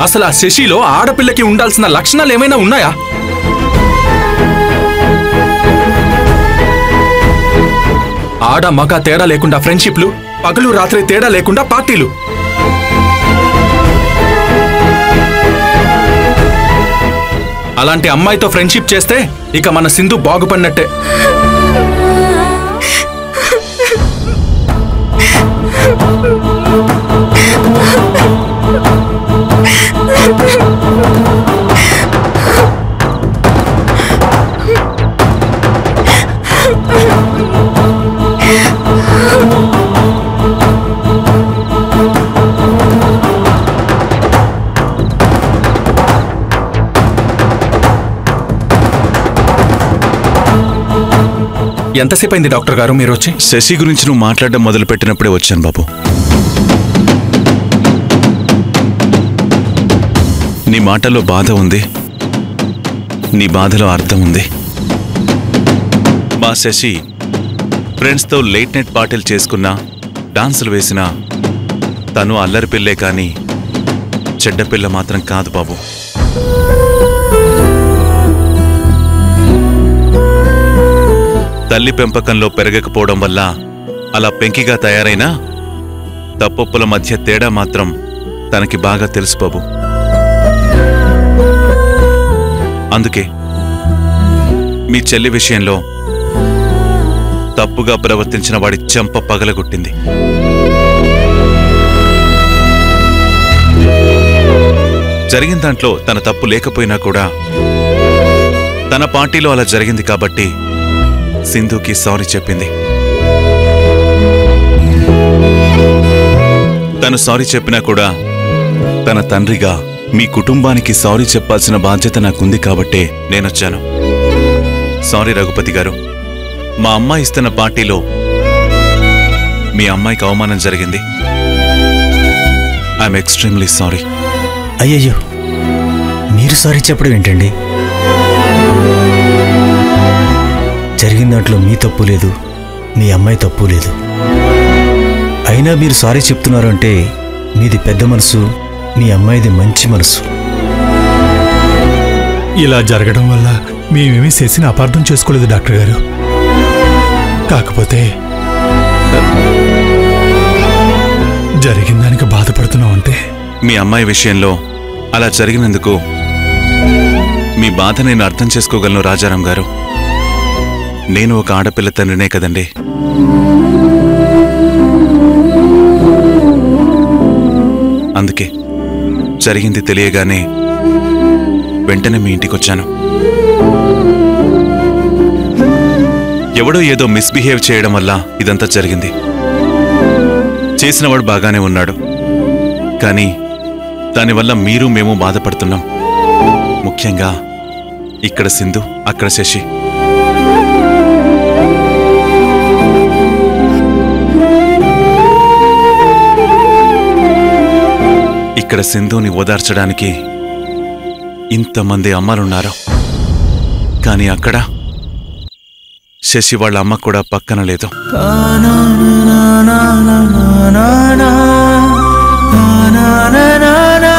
అసలు ఆ శశిలో ఆడపిల్లకి ఉండాల్సిన లక్షణాలు ఏమైనా ఉన్నాయా ఆడ మగ తేడా లేకుండా ఫ్రెండ్షిప్లు పగలు రాత్రి తేడా లేకుండా పార్టీలు అలాంటి అమ్మాయితో ఫ్రెండ్షిప్ చేస్తే ఇక మన సింధు బాగుపడినట్టే ఎంతసేపు అయింది డాక్టర్ గారు మీరు వచ్చి శశి గురించి నువ్వు మాట్లాడడం మొదలు పెట్టినప్పుడే వచ్చాను బాబు నీ మాటల్లో బాధ ఉంది నీ బాధలో అర్థం ఉంది మా శశి ఫ్రెండ్స్తో లేట్ నైట్ పార్టీలు చేసుకున్నా డాన్సులు వేసినా తను అల్లరి పిల్లే కానీ చెడ్డ పిల్ల మాత్రం కాదు బాబు తల్లి పెంపకంలో పెరగకపోవడం వల్ల అలా పెంకిగా తయారైనా తప్పొప్పుల మధ్య తేడా మాత్రం తనకి బాగా తెలుసు బాబు అందుకే మీ చెల్లి విషయంలో తప్పుగా ప్రవర్తించిన వాడి చెంప పగలగొట్టింది జరిగిన దాంట్లో తన తప్పు లేకపోయినా కూడా తన పార్టీలో అలా జరిగింది కాబట్టి సింధుకి సారీ చెప్పింది తను సారీ చెప్పినా కూడా తన తండ్రిగా మీ కుటుంబానికి సారీ చెప్పాల్సిన బాధ్యత నాకుంది కాబట్టే నేనొచ్చాను సారీ రఘుపతి గారు మా అమ్మాయి ఇస్తున్న పార్టీలో మీ అమ్మాయికి అవమానం జరిగింది ఐఎమ్ ఎక్స్ట్రీమ్లీ సారీ అయ్యయ్యో మీరు సారీ చెప్పడం ఏంటండి జరిగిన దాంట్లో మీ తప్పు లేదు మీ అమ్మాయి తప్పు లేదు అయినా మీరు సారీ చెప్తున్నారు అంటే మీది పెద్ద మనసు మీ అమ్మాయిది మంచి మనసు ఇలా జరగడం వల్ల మేమేమీ చేసిన అపార్థం చేసుకోలేదు డాక్టర్ గారు కాకపోతే జరిగిన దానికి బాధపడుతున్నాం అంతే మీ అమ్మాయి విషయంలో అలా జరిగినందుకు మీ బాధ నేను అర్థం చేసుకోగలను రాజారాం గారు నేను ఒక ఆడపిల్ల తండ్రినే కదండి అందుకే జరిగింది తెలియగానే వెంటనే మీ ఇంటికొచ్చాను ఎవడో ఏదో మిస్బిహేవ్ చేయడం వల్ల ఇదంతా జరిగింది చేసినవాడు బాగానే ఉన్నాడు కానీ దానివల్ల మీరు మేము బాధపడుతున్నాం ముఖ్యంగా ఇక్కడ సింధు అక్కడ శశి ఇక్కడ సింధుని ఓదార్చడానికి ఇంతమంది అమ్మలున్నారు కానీ అక్కడ శశి వాళ్ళ అమ్మ కూడా పక్కన లేదు నా